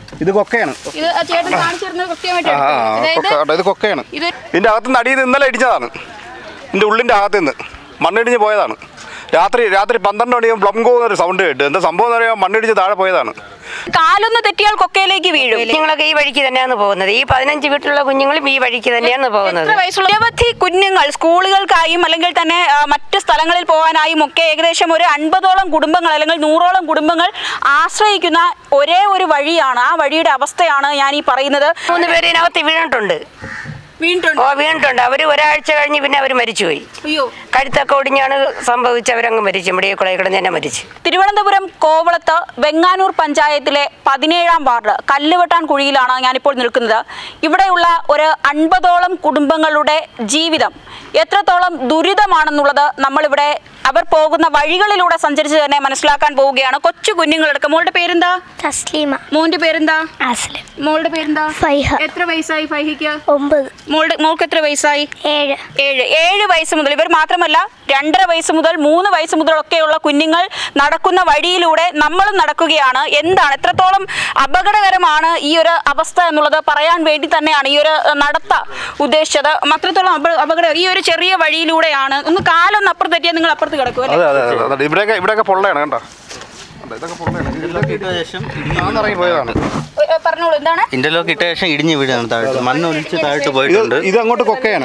ഇത് കൊക്കയാണ് ഇത് ആ ചേട്ടൻ കാണിച്ചിരുന്നത് കൃത്യമായിട്ട് ആ ആ, എടുത്തു. അതായത് കൊക്ക കേട്ടോ, ഇത് കൊക്കയാണ് ഇത് ഇതിൻ്റെ അകത്തുനിന്ന് അടിയിൽ നിന്ന് ഇന്നലെ ഇടിച്ചതാണ് ഇതിൻ്റെ ഉള്ളിൻ്റെ അകത്തുനിന്ന് മണ്ണിടിഞ്ഞ് പോയതാണ് രാത്രി രാത്രി പന്ത്രണ്ട് മണിയാകുമ്പോൾ പ്ലംകോ എന്നൊരു സൗണ്ട് കേട്ട് എന്താ സംഭവം എന്ന് പറയുമ്പോൾ മണ്ണിടിച്ച് താഴെ പോയതാണ് കാലൊന്ന് തെറ്റിയാൽ കൊക്കയിലേക്ക് വീഴും കുഞ്ഞുങ്ങളൊക്കെ ഈ വഴിക്ക് തന്നെയാണ് പോകുന്നത് ഈ പതിനഞ്ച് വീട്ടിലുള്ള കുഞ്ഞുങ്ങളും ഈ വഴിക്ക് തന്നെയാണ് പോകുന്നത് എത്ര വയസ്സുള്ള നിരവധി കുഞ്ഞുങ്ങൾ സ്കൂളുകൾക്കായും അല്ലെങ്കിൽ തന്നെ ആ, മറ്റ് സ്ഥലങ്ങളിൽ പോകാനായും ഒക്കെ ഏകദേശം ഒരു അൻപതോളം കുടുംബങ്ങൾ അല്ലെങ്കിൽ നൂറോളം കുടുംബങ്ങൾ ആശ്രയിക്കുന്ന ഒരേ ഒരു വഴിയാണ് ആ വഴിയുടെ അവസ്ഥയാണ് ഞാൻ ഈ പറയുന്നത് മൂന്ന് പേര് ഇതിനകത്ത് വീണിട്ടുണ്ട് വീണ്ടും ഓ വീണിട്ടുണ്ട് അവർ ഒരാഴ്ച കഴിഞ്ഞ് പിന്നെ അവർ മരിച്ചുപോയി അയ്യോ കഴുത്തൊക്കെ ഒടിഞ്ഞാണ് സംഭവിച്ച് അവരങ്ങ് മരിച്ചു ഇവിടെ കുളയിൽ കിടന്ന് തന്നെ മരിച്ചു തിരുവനന്തപുരം കോവളത്ത് വെങ്ങാനൂർ പഞ്ചായത്തിലെ പതിനേഴാം വാർഡ് കല്ലുവെട്ടാൻ കുഴിയിലാണ് ഞാനിപ്പോൾ നിൽക്കുന്നത് ഇവിടെയുള്ള ഒരു അൻപതോളം കുടുംബങ്ങളുടെ ജീവിതം എത്രത്തോളം ദുരിതമാണെന്നുള്ളത് നമ്മളിവിടെ അവർ പോകുന്ന വഴികളിലൂടെ സഞ്ചരിച്ച് തന്നെ മനസ്സിലാക്കാൻ പോവുകയാണ് കൊച്ചു കുഞ്ഞുങ്ങളടക്കം മോളുടെ പേരെന്താ തസ്ലീമ മോന്റെ പേരെന്താ അസ്ലം മോളുടെ പേരെന്താ ഫൈഹ എത്ര വയസ്സായി ഫൈഹിക്ക് ഒമ്പത് മോളുടെ മോൾക്ക് എത്ര വയസ്സായി ഏഴ് ഏഴ് ഏഴ് വയസ്സ് മുതൽ ഇവർ മാത്രമല്ല രണ്ടര വയസ്സ് മുതൽ മൂന്ന് വയസ്സ് മുതലൊക്കെയുള്ള കുഞ്ഞുങ്ങൾ നടക്കുന്ന വഴിയിലൂടെ നമ്മളും നടക്കുകയാണ് എന്താണ് എത്രത്തോളം അപകടകരമാണ് ഈ ഒരു അവസ്ഥ എന്നുള്ളത് പറയാൻ വേണ്ടി തന്നെയാണ് ഈ ഒരു ഏഹ്, നടത്ത ഉദ്ദേശിച്ചത് അത്രത്തോളം അപ അപകടം ഈ ഒരു ചെറിയ വഴിയിലൂടെയാണ് ഒന്ന് കാലൊന്ന് അപ്പുറത്ത് തെറ്റിയാൽ നിങ്ങൾ അപ്പുറത്ത് കിടക്കും അല്ലേ അതെ അതെ അതെ അതെ ഇവിടെയൊക്കെ ഇവിടെയൊക്കെ പൊള്ളയാണ് കണ്ടോ കണ്ടോ, ഇതൊക്കെ പൊള്ളയാണ് ഇതിലൊക്കെ ഇട്ട ശേഷം ഇറങ്ങി പോയതാണ് ഏ, ഏ, പറഞ്ഞോളൂ എന്താണ് ഇന്റർലോക്ക് ഇട്ട ശേഷം ഇടിഞ്ഞ് വീഴാണ് താഴോട്ട് മണ്ണ് ഒലിച്ച് താഴോട്ട് ഇത് പോയിട്ടുണ്ട് ഇത് അങ്ങോട്ട് കൊക്കയാണ്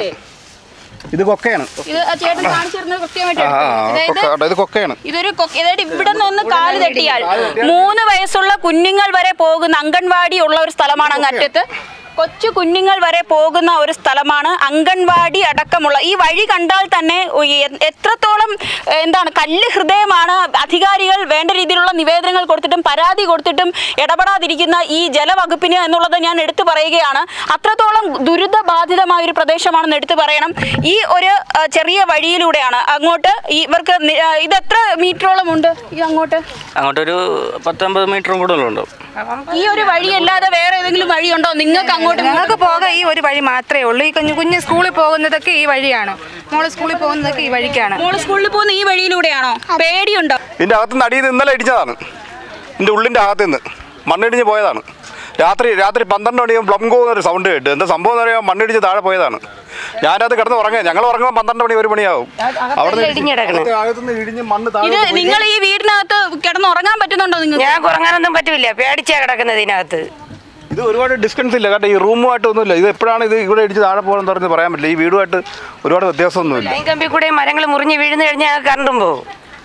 ഇത് കൊക്കയാണ് ഇത് ആ ചേട്ടൻ കാണിച്ചിരുന്നത് കൃത്യമായിട്ട് ആ ആ, എടുത്തു. അതായത് കൊക്ക കേട്ടോ, ഇത് കൊക്കയാണ് ഇതൊരു കൊ- അതായത് ഇവിടെ നിന്ന് കാല് തെറ്റിയാൽ മൂന്ന് വയസ്സുള്ള കുഞ്ഞുങ്ങൾ വരെ പോകുന്ന അംഗൻവാടി ഉള്ള ഒരു സ്ഥലമാണ് അങ്ങ് അറ്റത്ത് കൊച്ചു കുഞ്ഞുങ്ങൾ വരെ പോകുന്ന ഒരു സ്ഥലമാണ് അംഗൻവാടി അടക്കമുള്ള ഈ വഴി കണ്ടാൽ തന്നെ ഉയ- എത്രത്തോളം ഏഹ്, എന്താണ് കല്ല് ഹൃദയമാണ് അധികാരികൾ വേണ്ട രീതിയിലുള്ള നിവേദനങ്ങൾ കൊടുത്തിട്ടും പരാതി കൊടുത്തിട്ടും ഇടപെടാതിരിക്കുന്ന ഈ ജലവകുപ്പിന് എന്നുള്ളത് ഞാൻ എടുത്തു പറയുകയാണ് അത്രത്തോളം ദുരിതബാധിതമായ ഒരു പ്രദേശമാണെന്ന് എടുത്തു പറയണം ഈ ഒരു ആ, ചെറിയ വഴിയിലൂടെയാണ് അങ്ങോട്ട് ഈ ഇവർക്ക് നി- ആ, ഇത് എത്ര മീറ്ററോളം ഉണ്ട് ഈ അങ്ങോട്ട് അങ്ങോട്ടൊരു പത്തൊമ്പത് മീറ്ററും കൂടുതലുണ്ട് ഈ ഒരു വഴിയല്ലാതെ വേറെ ഏതെങ്കിലും വഴിയുണ്ടോ നിങ്ങൾക്ക് അങ്ങോട്ട് ഞങ്ങൾക്ക് പോകാൻ ഈ ഒരു വഴി മാത്രമേ ഉള്ളൂ ഈ കുഞ്ഞു കുഞ്ഞ് സ്കൂളിൽ പോകുന്നതൊക്കെ ഈ വഴിയാണ് മോള് സ്കൂളിൽ പോകുന്നതൊക്കെ ഈ വഴിക്കാണ് മോള് സ്കൂളിൽ പോകുന്ന ഈ വഴിയിലൂടെയാണോ പേടിയുണ്ടോ ഇതിൻ്റെ അകത്തുനിന്ന് അടിയിൽ നിന്ന് ഇന്നലെ ഇടിച്ചതാണ് ഇതിൻ്റെ ഉള്ളിൻ്റെ അകത്തുനിന്ന് മണ്ണിടിഞ്ഞ് പോയതാണ് രാത്രി രാത്രി പന്ത്രണ്ട് മണിയാകുമ്പോൾ പ്ലംകോ എന്നൊരു സൗണ്ട് കേട്ട് എന്താ സംഭവം എന്ന് പറയുമ്പോൾ മണ്ണിടിച്ച് താഴെ പോയതാണ് ഞാനത് കിടന്ന് ഉറങ്ങുക ഞങ്ങൾ ഉറങ്ങുമ്പോൾ പന്ത്രണ്ട് മണി ഒരു മണിയാവും അവിടെ ഇടിഞ്ഞിടക്കണം അകത്തുനിന്ന് ഇടിഞ്ഞ് മണ്ണ് താഴെ ഇത് നിങ്ങൾ ഈ വീടിനകത്ത് കിടന്ന് ഉറങ്ങാൻ പറ്റുന്നുണ്ടോ നിങ്ങൾക്ക് ഞാൻ ഉറങ്ങാനൊന്നും പറ്റൂല പേടിച്ചാ കിടക്കുന്നത് ഇതിനകത്ത് ഇത് ഒരുപാട് ഡിസ്റ്റൻസ് ഇല്ല കാരണം ഈ റൂമുമായിട്ട് ഒന്നുമില്ല ഇത് എപ്പോഴാണ് ഇത് ഇവിടെ ഇടിച്ച് താഴെ പോകുന്നത് പറഞ്ഞ് പറയാൻ പറ്റില്ല ഈ വീടുമായിട്ട് ഒരുപാട് വ്യത്യാസമൊന്നുമില്ല ലൈൻ കമ്പി കൂടെ മരങ്ങൾ മുറിഞ്ഞ് വീഴുന്നു കഴിഞ്ഞാൽ ഞങ്ങൾക്ക് കറണ്ടും പോകും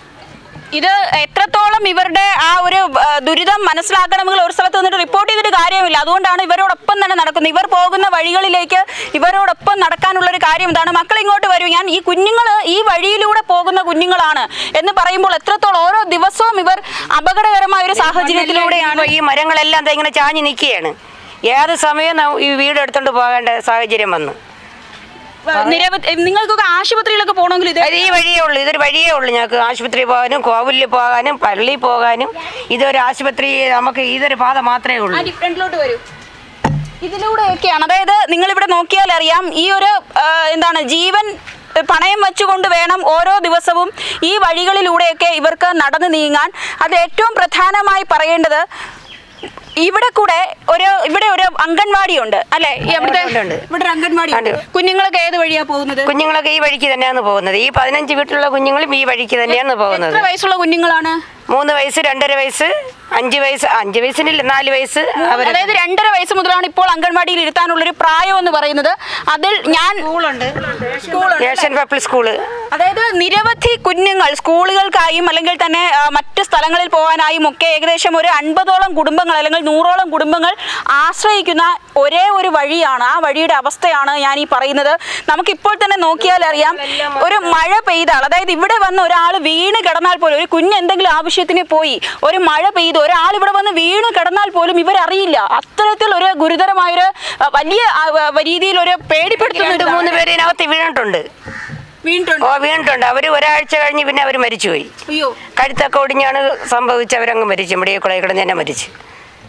ഇത് എത്രത്തോളം ഇവരുടെ ആ ഒരു ആ, ദുരിതം മനസ്സിലാക്കണമെങ്കിൽ ഒരു സ്ഥലത്ത് നിന്നിട്ട് റിപ്പോർട്ട് ചെയ്തിട്ട് കാര്യമില്ല അതുകൊണ്ടാണ് ഇവരോടൊപ്പം തന്നെ നടക്കുന്നത് ഇവർ പോകുന്ന വഴികളിലേക്ക് ഇവരോടൊപ്പം നടക്കാനുള്ള ഒരു കാര്യം ഇതാണ് മക്കൾ ഇങ്ങോട്ട് വരൂ ഞാൻ ഈ കുഞ്ഞുങ്ങൾ ഈ വഴിയിലൂടെ പോകുന്ന കുഞ്ഞുങ്ങളാണ് എന്ന് പറയുമ്പോൾ എത്രത്തോളം ഓരോ ദിവസവും ഇവർ അപകടകരമായ ഒരു സാഹചര്യത്തിലൂടെയാണ് ഈ മരങ്ങളെല്ലാം ദേ ഇങ്ങനെ ചാഞ്ഞ് നിൽക്കുകയാണ് ഏത് സമയം ന- ഈ വീട് എടുത്തോണ്ട് പോകേണ്ട സാഹചര്യം വന്നു നിരവധി നിങ്ങൾക്കൊക്കെ ആശുപത്രിയിലൊക്കെ പോകണമെങ്കിൽ ഇത് അത് ഈ വഴിയേ ഉള്ളൂ ഇതൊരു വഴിയേ ഉള്ളൂ ഞങ്ങൾക്ക് ആശുപത്രി പോകാനും കോവിലിൽ പോകാനും പള്ളി പോകാനും ഇതൊരു ആശുപത്രി നമുക്ക് ഇതൊരു പാത മാത്രമേ ഉള്ളൂ ആ ഡിഫറൻറ്റിലോട്ട് വരൂ ഇതിലൂടെയൊക്കെയാണ് അതായത് നിങ്ങൾ ഇവിടെ നോക്കിയാൽ അറിയാം ഈ ഒരു ആ, എന്താണ് ജീവൻ പണയം വെച്ചുകൊണ്ട് വേണം ഓരോ ദിവസവും ഈ വഴികളിലൂടെയൊക്കെ ഇവർക്ക് നടന്നു നീങ്ങാൻ അത് ഏറ്റവും പ്രധാനമായി പറയേണ്ടത് ഇവിടെ കൂടെ ഒരു ഇവിടെ ഒരു അംഗൻവാടി ഉണ്ട് അല്ലെ അവിടുത്തെ ഉണ്ട്, ഉണ്ട്. ഇവിടെ ഒരു അംഗൻവാടി ഉണ്ട് ഉണ്ട്. കുഞ്ഞുങ്ങളൊക്കെ ഏത് വഴിയാ പോകുന്നത് കുഞ്ഞുങ്ങളൊക്കെ ഈ വഴിക്ക് തന്നെയാണ് പോകുന്നത് ഈ പതിനഞ്ച് വീട്ടിലുള്ള കുഞ്ഞുങ്ങളും ഈ വഴിക്ക് തന്നെയാണ് പോകുന്നത് എത്ര വയസ്സുള്ള കുഞ്ഞുങ്ങളാണ് മൂന്ന് വയസ്സ് രണ്ടര വയസ്സ് അഞ്ച് വയസ്സ് അഞ്ച് വയസ്സിനില്ല നാല് വയസ്സ് അവർ അതായത് രണ്ടര വയസ്സ് മുതലാണ് ഇപ്പോൾ അംഗൻവാടിയിൽ ഇരുത്താനുള്ള ഒരു പ്രായം എന്ന് പറയുന്നത് അതിൽ ഞാൻ സ്കൂളുണ്ട് സ്കൂളുണ്ട് ഏഷ്യൻ പബ്ലിക് സ്കൂള് അതായത് നിരവധി കുഞ്ഞുങ്ങൾ സ്കൂളുകൾക്കായും അല്ലെങ്കിൽ തന്നെ ആ, മറ്റ് സ്ഥലങ്ങളിൽ പോകാനായും ഒക്കെ ഏകദേശം ഒരു അൻപതോളം കുടുംബങ്ങൾ അല്ലെങ്കിൽ നൂറോളം കുടുംബങ്ങൾ ആശ്രയിക്കുന്ന ഒരേ ഒരു വഴിയാണ് ആ വഴിയുടെ അവസ്ഥയാണ് ഞാൻ ഈ പറയുന്നത് നമുക്കിപ്പോൾ തന്നെ നോക്കിയാൽ അറിയാം ഒരു മഴ പെയ്താൽ അതായത് ഇവിടെ വന്ന് ഒരാൾ വീണ് കിടന്നാൽ പോലും ഒരു കുഞ്ഞ് എന്തെങ്കിലും ആവശ്യത്തിന് പോയി ഒരു മഴ പെയ്തു ഒരാൾ ഇവിടെ വന്ന് വീണ് കിടന്നാൽ പോലും ഇവരറിയില്ല അത്തരത്തിൽ ഒരു ഗുരുതരമായൊരു ആ, വലിയ ആ, ആ, രീതിയിൽ ഒരു പേടിപ്പെടുത്തുന്ന രണ്ട് ഒരു മൂന്ന് പേര് ഇതിനകത്ത് വീണിട്ടുണ്ട് വീണിട്ടുണ്ട് ഓ വീണിട്ടുണ്ട് അവർ ഒരാഴ്ച കഴിഞ്ഞ് പിന്നെ അവർ മരിച്ചുപോയി അയ്യോ കഴുത്തൊക്കെ ഒടിഞ്ഞാണ് സംഭവിച്ച് അവരങ്ങ് മരിച്ചു ഇവിടെ കുളയിൽ കിടന്ന് തന്നെ മരിച്ചു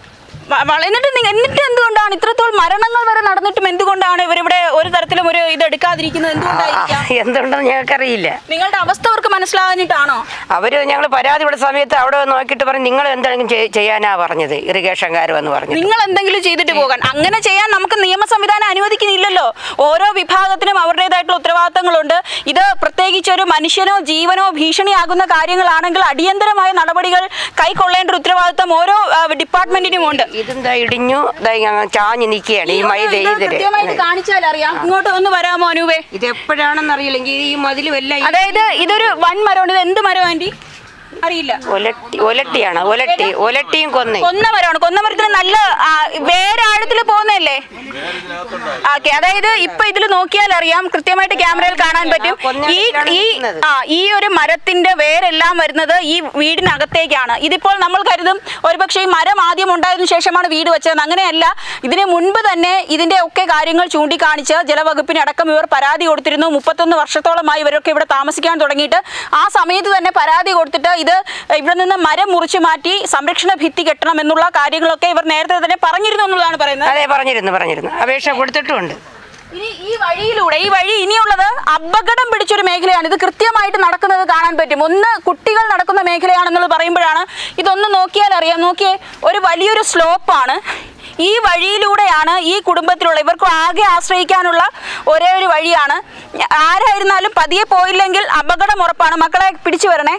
വ- വള- എന്നിട്ട് നിങ്ങ- എന്നിട്ട് എന്തുകൊണ്ടാണ് ഇത്രത്തോളം മരണങ്ങൾ വരെ നടന്നിട്ടും എന്തുകൊണ്ടാണ് ഇവരിവിടെ ഒരു തരത്തിലും ഒരു ഇത് എടുക്കാതിരിക്കുന്നത് എന്തുകൊണ്ടായിരിക്കാം എന്തുകൊണ്ടെന്ന് ഞങ്ങൾക്കറിയില്ല നിങ്ങളുടെ അവസ്ഥ അവർക്ക് മനസ്സിലാകാനിട്ടാണോ അവര് ഞങ്ങൾ പരാതി വിടുന്ന സമയത്ത് അവിടെ നോക്കിയിട്ട് പറഞ്ഞു നിങ്ങൾ എന്തെങ്കിലും ചെയ്- ചെയ്യാനാ പറഞ്ഞത് ഇറിഗേഷൻകാർ എന്ന് പറഞ്ഞു നിങ്ങൾ എന്തെങ്കിലും ചെയ്തിട്ട് പോകാൻ അങ്ങനെ ചെയ്യാൻ നമുക്ക് നിയമ സംവിധാനം അനുവദിക്കുന്നില്ലല്ലോ ഓരോ വിഭാഗത്തിനും അവരുടേതായിട്ടുള്ള ഉത്തരവാദിത്തങ്ങളുണ്ട് ഇത് പ്രത്യേകിച്ച് ഒരു മനുഷ്യനോ ജീവനോ ഭീഷണിയാകുന്ന കാര്യങ്ങളാണെങ്കിൽ അടിയന്തരമായ നടപടികൾ കൈക്കൊള്ളേണ്ട ഒരു ഉത്തരവാദിത്തം ഓരോ ആ, ഡിപ്പാർട്ട്മെന്റിനും ഉണ്ട് ഇതെന്താ ഇടിഞ്ഞു ദാ ഇങ്ങ് ചാഞ്ഞ് നിൽക്കുകയാണ് ഈ മൈ ഇത് കൃത്യമായിട്ട് കാണിച്ചാൽ അറിയാം ഇങ്ങോട്ട് ഒന്ന് വരാമോ അനൂപേ ഇത് എപ്പോഴാണെന്ന് അറിയില്ലെങ്കിൽ ഈ മതിലും എല്ലാം അതായത് ഇതൊരു വൻ മരമാണ് ഇത് എന്ത് മരം ആന്റി അറിയില്ല ഒലട്ടി ഒലട്ടിയാണ് ഒലട്ടി ഒലട്ടിയും കൊന്നേ കൊന്ന മരമാണ് കൊന്ന മരത്തിന് നല്ല ആ, വേരാഴത്തിൽ പോകുന്നതല്ലേ ഓക്കെ അതായത് ഇപ്പൊ ഇതിൽ നോക്കിയാൽ അറിയാം കൃത്യമായിട്ട് ക്യാമറയിൽ കാണാൻ പറ്റും ഈ ഈ ആ ഈ ഒരു മരത്തിന്റെ വേരെല്ലാം വരുന്നത് ഈ വീടിനകത്തേക്കാണ് ഇതിപ്പോൾ നമ്മൾ കരുതും ഒരുപക്ഷെ ഈ മരം ആദ്യം ഉണ്ടായതിനു ശേഷമാണ് വീട് വെച്ചതെന്ന് അങ്ങനെയല്ല ഇതിന് മുൻപ് തന്നെ ഇതിന്റെ ഒക്കെ കാര്യങ്ങൾ ചൂണ്ടിക്കാണിച്ച് ജലവകുപ്പിന് അടക്കം ഇവർ പരാതി കൊടുത്തിരുന്നു മുപ്പത്തൊന്ന് വർഷത്തോളമായി ഇവരൊക്കെ ഇവിടെ താമസിക്കാൻ തുടങ്ങിയിട്ട് ആ സമയത്ത് തന്നെ പരാതി കൊടുത്തിട്ട് ഇത് ഇവിടെ നിന്ന് മരം മുറിച്ചു മാറ്റി സംരക്ഷണ ഭിത്തി കെട്ടണം എന്നുള്ള കാര്യങ്ങളൊക്കെ ഇവർ നേരത്തെ തന്നെ പറഞ്ഞിരുന്നു എന്നുള്ളതാണ് പറയുന്നത് അതെ പറഞ്ഞിരുന്നു പറഞ്ഞിരുന്നു അപേക്ഷ കൊടുത്തിട്ടുമുണ്ട് ഇനി ഈ വഴിയിലൂടെ ഈ വഴി ഇനിയുള്ളത് അപകടം പിടിച്ചൊരു മേഖലയാണ് ഇത് കൃത്യമായിട്ട് നടക്കുന്നത് കാണാൻ പറ്റും ഒന്ന് കുട്ടികൾ നടക്കുന്ന മേഖലയാണെന്നുള്ളത് പറയുമ്പോഴാണ് ഇതൊന്ന് നോക്കിയാൽ അറിയാം നോക്കിയേ ഒരു വലിയൊരു സ്ലോപ്പാണ് ഈ വഴിയിലൂടെയാണ് ഈ കുടുംബത്തിലുള്ള ഇവർക്ക് ആകെ ആശ്രയിക്കാനുള്ള ഒരേ ഒരു വഴിയാണ് ആരായിരുന്നാലും പതിയെ പോയില്ലെങ്കിൽ അപകടം ഉറപ്പാണ് മക്കളെ പിടിച്ചു വരണേ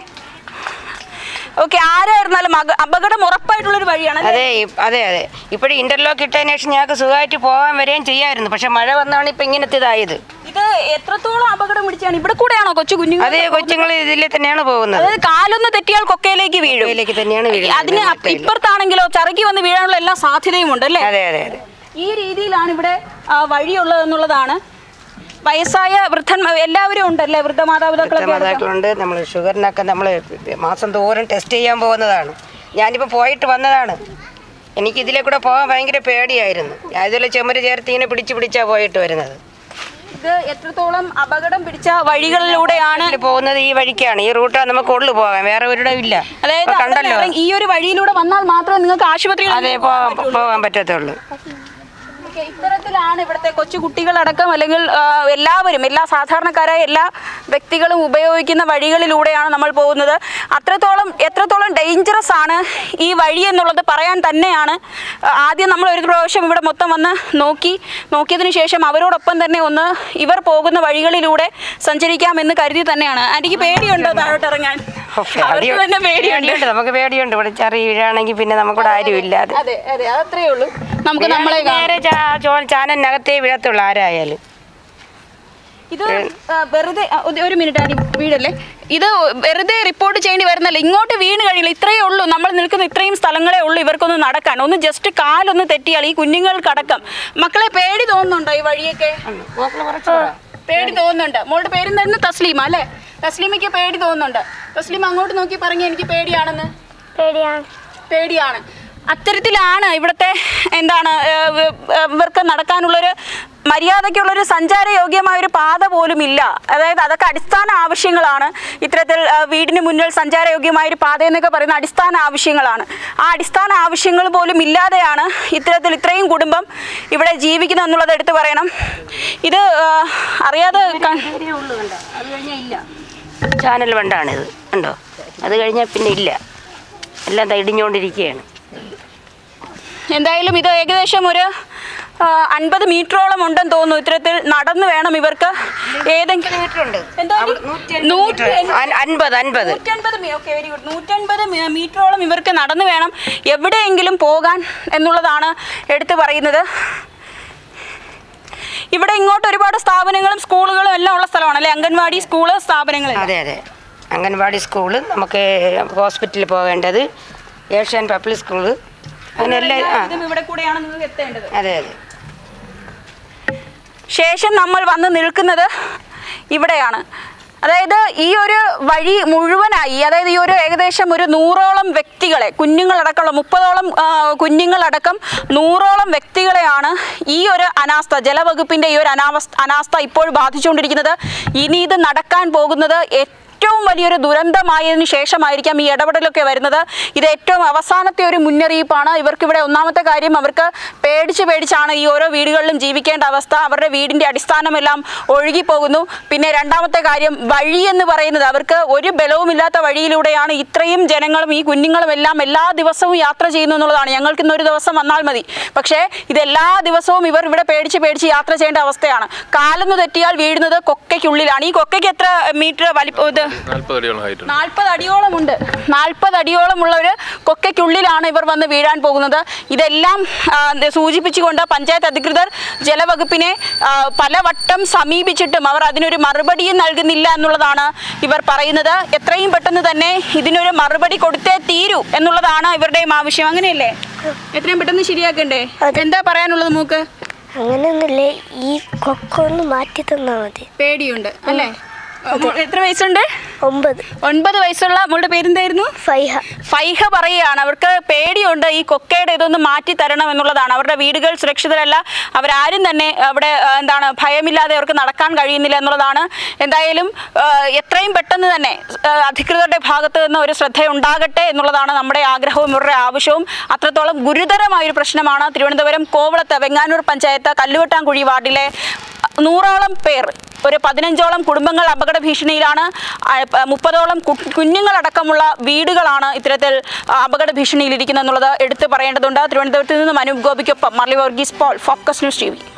ഓക്കെ ആരായിരുന്നാലും അക- അപകടം ഉറപ്പായിട്ടുള്ളൊരു വഴിയാണ് അല്ലേ? അതെ ഇ- അതെ അതെ ഇപ്പോഴും ഇന്റർലോക്ക് ഇട്ടതിന് ശേഷം ഞങ്ങൾക്ക് സുഖമായിട്ട് പോകാൻ വരെയും ചെയ്യാമായിരുന്നു പക്ഷെ മഴ വന്നാണ് ഇപ്പൊ ഇങ്ങനത്തെ ഇതായത് ഇത് എത്രത്തോളം അപകടം പിടിച്ചാണ് ഇവിടെ കൂടെയാണോ കൊച്ചു കുഞ്ഞുങ്ങൾ അതേ കൊച്ചുങ്ങൾ ഇതിൽ തന്നെയാണ് പോകുന്നത് അതായത് കാലൊന്ന് തെറ്റിയാൽ കൊക്കയിലേക്ക് വീഴും കൊക്കയിലേക്ക് തന്നെയാണ് വീഴുന്നത്. അതിന് അപ്പ- മാറ്റമില്ല. ഇപ്പുറത്താണെങ്കിലോ ചറുക്കി വന്ന് വീഴാനുള്ള എല്ലാ സാധ്യതയും ഉണ്ട് അല്ലേ അതെ അതെ അതെ ഈ രീതിയിലാണ് ഇവിടെ ആ, വഴിയുള്ളതെന്നുള്ളതാണ് വയസ്സായ വൃദ്ധൻ എല്ലാവരും ഉണ്ടല്ലേ വൃദ്ധ മാതാപിതാക്കളൊക്കെ അടക്കം? മാതാക്കളുണ്ട് നമ്മൾ ഷുഗറിനൊക്കെ നമ്മൾ മാസം തോറും ടെസ്റ്റ് ചെയ്യാൻ പോകുന്നതാണ് ഞാനിപ്പോൾ പോയിട്ട് വന്നതാണ് എനിക്ക് ഇതിലെ കൂടെ പോകാൻ ഭയങ്കര പേടിയായിരുന്നു ഞാൻ ഇതിലെ ചെമ്മര് ചേർത്ത് ഇങ്ങനെ പിടിച്ച് പിടിച്ചാണ് പോയിട്ട് വരുന്നത് ഇത് എത്രത്തോളം അപകടം പിടിച്ച വഴികളിലൂടെയാണ് ഇതില് പോകുന്നത് ഈ വഴിക്കാണ് ഈ റൂട്ടാണ് നമുക്ക് ഉള്ളു പോകാൻ വേറെ ഒരിടം ഇല്ല അതായത് ഇപ്പൊ അവിടെ കണ്ടല്ലോ ഇറങ്ങി- ഈ ഒരു വഴിയിലൂടെ വന്നാൽ മാത്രമേ നിങ്ങൾക്ക് ആശുപത്രിയിൽ അതെ പോകാൻ പോകാൻ പറ്റത്തുള്ളൂ ഓക്കേ, ഇത്തരത്തിലാണ് ഇവിടുത്തെ കൊച്ചു കുട്ടികളടക്കം അല്ലെങ്കിൽ ആ, എല്ലാവരും എല്ലാ സാധാരണക്കാരായ എല്ലാ വ്യക്തികളും ഉപയോഗിക്കുന്ന വഴികളിലൂടെയാണ് നമ്മൾ പോകുന്നത് അത്രത്തോളം എത്രത്തോളം ഡേഞ്ചറസ് ആണ് ഈ വഴി എന്നുള്ളത് പറയാൻ തന്നെയാണ് ആ, ആദ്യം നമ്മൾ ഒരു പ്രാവശ്യം ഇവിടെ മൊത്തം വന്ന് നോക്കി നോക്കിയതിനു ശേഷം അവരോടൊപ്പം തന്നെ ഒന്ന് ഇവർ പോകുന്ന വഴികളിലൂടെ സഞ്ചരിക്കാമെന്ന് കരുതി തന്നെയാണ് ആന്റിക്ക് പേടിയുണ്ടോ താഴോട്ട് ഇറങ്ങാൻ അവർക്ക് തന്നെ പേടിയുണ്ട് പേടിയുണ്ട് നമുക്ക് പേടിയുണ്ട് ഇവിടെ ചെറിയ വീഴാണെങ്കിൽ പിന്നെ നമുക്കിവിടെ ആരും ഇല്ലാതെ അതെ അതെ അതത്രേ ഉള്ളൂ നമുക്ക് നമ്മളെ കാണാം. നേരെ ചാ- ചോ- ചാനലിനകത്തേ വീഴത്തുള്ളൂ ആരായാലും ഇത് ആ, വെറുതെ ആ, ഒരു- ഒരു മിനിറ്റ് ആദ്യം വീടല്ലേ ഇത് വെറുതെ റിപ്പോർട്ട് ചെയ്യേണ്ടി വരുന്നല്ല ഇങ്ങോട്ട് വീണ് കഴിയില്ല ഇത്രയേ ഉള്ളൂ നമ്മൾ നിൽക്കുന്ന ഇത്രയും സ്ഥലങ്ങളേ ഉള്ളൂ ഇവർക്കൊന്ന് നടക്കാൻ ഒന്ന് ജസ്റ്റ് കാലൊന്ന് തെറ്റിയാൽ ഈ കുഞ്ഞുങ്ങൾക്കടക്കം മക്കളെ പേടി തോന്നുന്നുണ്ടോ ഈ വഴിയൊക്കെ പേടി തോന്നുന്നുണ്ട് മോളുടെ പേരെന്തായിരുന്നു തസ്ലീമ അല്ലേ തസ്ലീമയ്ക്ക് പേടി തോന്നുന്നുണ്ട് തസ്ലീമ അങ്ങോട്ട് നോക്കി പറഞ്ഞു എനിക്ക് പേടിയാണെന്ന് പേടിയാണ് പേടിയാണ് അത്തരത്തിലാണ് ഇവിടുത്തെ എന്താണ് ഏഹ്, വ- ഏഹ്, ഇവർക്ക് നടക്കാനുള്ളൊരു മര്യാദയ്ക്കുള്ളൊരു സഞ്ചാരയോഗ്യമായ ഒരു പാത പോലും ഇല്ല അതായത് അതൊക്കെ അടിസ്ഥാന ആവശ്യങ്ങളാണ് ഇത്തരത്തിൽ ഏഹ്, വീടിന് മുന്നിൽ സഞ്ചാരയോഗ്യമായ ഒരു പാത എന്നൊക്കെ പറയുന്ന അടിസ്ഥാന ആവശ്യങ്ങളാണ് ആ അടിസ്ഥാന ആവശ്യങ്ങൾ പോലും ഇല്ലാതെയാണ് ഇത്തരത്തിൽ ഇത്രയും കുടുംബം ഇവിടെ ജീവിക്കുന്നത് എന്നുള്ളത് എടുത്തു പറയണം ഇത് ഏഹ്, അറിയാതെ ക- ചാനൽ വണ്ടാണിത് ഉണ്ടോ അത് കഴിഞ്ഞാൽ പിന്നെ ഇല്ല എല്ലാം ദാ ഇടിഞ്ഞുകൊണ്ടിരിക്കുകയാണ് എന്തായാലും ഇത് ഏകദേശം ഒരു ആ, അൻപത് മീറ്ററോളം ഉണ്ടെന്ന് തോന്നുന്നു ഇത്തരത്തിൽ നടന്നു വേണം ഇവർക്ക് ഏതെങ്കിലും എന്തോ നൂറ്റി അൻ- അൻപത് അൻപത് നൂറ്റൻപത് ഓക്കെ വെരി ഗുഡ് നൂറ്റൻപത് മീ- മീറ്ററോളം ഇവർക്ക് നടന്നു വേണം എവിടെയെങ്കിലും പോകാൻ എന്നുള്ളതാണ് എടുത്തു പറയുന്നത് ഇവിടെ ഇങ്ങോട്ട് ഒരുപാട് സ്ഥാപനങ്ങളും സ്കൂളുകളും എല്ലാം ഉള്ള സ്ഥലമാണ് അല്ലെ അംഗൻവാടി സ്കൂള് സ്ഥാപനങ്ങൾ അതെ അതെ അംഗൻവാടി സ്കൂള് നമുക്ക് ഹോസ്പിറ്റലിൽ പോകേണ്ടത് ഏഷ്യൻ പബ്ലിക് സ്കൂള് അങ്ങനെ എല്ലാം ആ ഇതും ഇവിടെ കൂടെയാണ് നിങ്ങൾക്ക് എത്തേണ്ടത് അതെ അതെ ശേഷം നമ്മൾ വന്ന് നിൽക്കുന്നത് ഇവിടെയാണ് അതായത് ഈ ഒരു വഴി മുഴുവനായി അതായത് ഈ ഒരു ഏകദേശം ഒരു നൂറോളം വ്യക്തികളെ കുഞ്ഞുങ്ങളടക്കമുള്ള മുപ്പതോളം ആ, കുഞ്ഞുങ്ങളടക്കം നൂറോളം വ്യക്തികളെയാണ് ഈ ഒരു അനാസ്ഥ ജലവകുപ്പിൻ്റെ ഈ ഒരു അനാവസ്ഥ അനാസ്ഥ ഇപ്പോൾ ബാധിച്ചുകൊണ്ടിരിക്കുന്നത് ഇനി ഇത് നടക്കാൻ പോകുന്നത് ഏറ്റവും വലിയൊരു ദുരന്തമായതിനു ശേഷമായിരിക്കാം ഈ ഇടപെടലൊക്കെ വരുന്നത് ഇത് ഏറ്റവും അവസാനത്തെ ഒരു മുന്നറിയിപ്പാണ് ഇവർക്ക് ഇവിടെ ഒന്നാമത്തെ കാര്യം അവർക്ക് പേടിച്ച് പേടിച്ചാണ് ഈ ഓരോ വീടുകളിലും ജീവിക്കേണ്ട അവസ്ഥ അവരുടെ വീടിന്റെ അടിസ്ഥാനമെല്ലാം ഒഴുകിപ്പോകുന്നു പിന്നെ രണ്ടാമത്തെ കാര്യം വഴി എന്ന് പറയുന്നത് അവർക്ക് ഒരു ബലവുമില്ലാത്ത വഴിയിലൂടെയാണ് ഇത്രയും ജനങ്ങളും ഈ കുഞ്ഞുങ്ങളും എല്ലാം എല്ലാ ദിവസവും യാത്ര ചെയ്യുന്നു എന്നുള്ളതാണ് ഞങ്ങൾക്ക് ഇന്ന് ഒരു ദിവസം വന്നാൽ മതി പക്ഷേ ഇത് എല്ലാ ദിവസവും ഇവർ ഇവിടെ പേടിച്ച് പേടിച്ച് യാത്ര ചെയ്യേണ്ട അവസ്ഥയാണ് കാലൊന്ന് തെറ്റിയാൽ വീഴുന്നത് കൊക്കയ്ക്കുള്ളിലാണ് ഈ കൊക്കയ്ക്ക് എത്ര മീറ്റർ വലിപ്പം ഇത് നാൽപ്പത് അടിയോളം ഹൈറ്റ് ഉണ്ട് നാൽപ്പത് അടിയോളം ഉണ്ട് നാൽപ്പത് അടിയോളം ഉള്ള ഒരു കൊക്കയ്ക്കുള്ളിലാണ് ഇവർ വന്ന് വീഴാൻ പോകുന്നത് ഇതെല്ലാം ആ, സൂചിപ്പിച്ചുകൊണ്ട് പഞ്ചായത്ത് അധികൃതർ ജലവകുപ്പിനെ ആ, പലവട്ടം സമീപിച്ചിട്ടും അവർ അതിനൊരു മറുപടിയും നൽകുന്നില്ല എന്നുള്ളതാണ് ഇവർ പറയുന്നത് എത്രയും പെട്ടെന്ന് തന്നെ ഇതിനൊരു മറുപടി കൊടുത്തേ തീരൂ എന്നുള്ളതാണ് ഇവരുടെയും ആവശ്യം അങ്ങനെയല്ലേ എത്രയും പെട്ടെന്ന് ശരിയാക്കണ്ടേ എന്താ പറയാനുള്ളത് മൂക്ക് അങ്ങനെയൊന്നുമില്ലേ ഈ കൊക്കോ ഒന്ന് മാറ്റി തന്നാൽ മതി പേടിയുണ്ട് അല്ലേ എത്ര വയസ്സുണ്ട് ഒമ്പത് ഒൻപത് വയസ്സുള്ള മോളുടെ പേരെന്തായിരുന്നു ഫൈഹ ഫൈഹ പറയുകയാണ് അവർക്ക് പേടിയുണ്ട് ഈ കൊക്കയുടെ ഇതൊന്ന് മാറ്റി തരണം എന്നുള്ളതാണ് അവരുടെ വീടുകൾ സുരക്ഷിതരല്ല അവരാരും തന്നെ അവിടെ ആ, എന്താണ് ഭയമില്ലാതെ അവർക്ക് നടക്കാൻ കഴിയുന്നില്ല എന്നുള്ളതാണ് എന്തായാലും ആ, എത്രയും പെട്ടെന്ന് തന്നെ ആ, അധികൃതരുടെ ഭാഗത്ത് നിന്ന് ഒരു ശ്രദ്ധയുണ്ടാകട്ടെ എന്നുള്ളതാണ് നമ്മുടെ ആഗ്രഹവും ഇവരുടെ ആവശ്യവും അത്രത്തോളം ഗുരുതരമായൊരു പ്രശ്നമാണ് തിരുവനന്തപുരം കോവളത്ത് വെങ്ങാനൂർ പഞ്ചായത്ത് കല്ലുവട്ടാംകുഴി വാർഡിലെ നൂറോളം പേർ ഒരു പതിനഞ്ചോളം കുടുംബങ്ങൾ അപകട ഭീഷണിയിലാണ് ആ, പ- മുപ്പതോളം കു- കുഞ്ഞുങ്ങളടക്കമുള്ള വീടുകളാണ് ഇത്തരത്തിൽ ആ, അപകട ഭീഷണിയിലിരിക്കുന്നത് എന്നുള്ളത് എടുത്തു പറയേണ്ടതുണ്ട് തിരുവനന്തപുരത്ത് നിന്ന് മനൂപ് ഗോപിക്കൊപ്പം Marli Varghese Paul focus news T V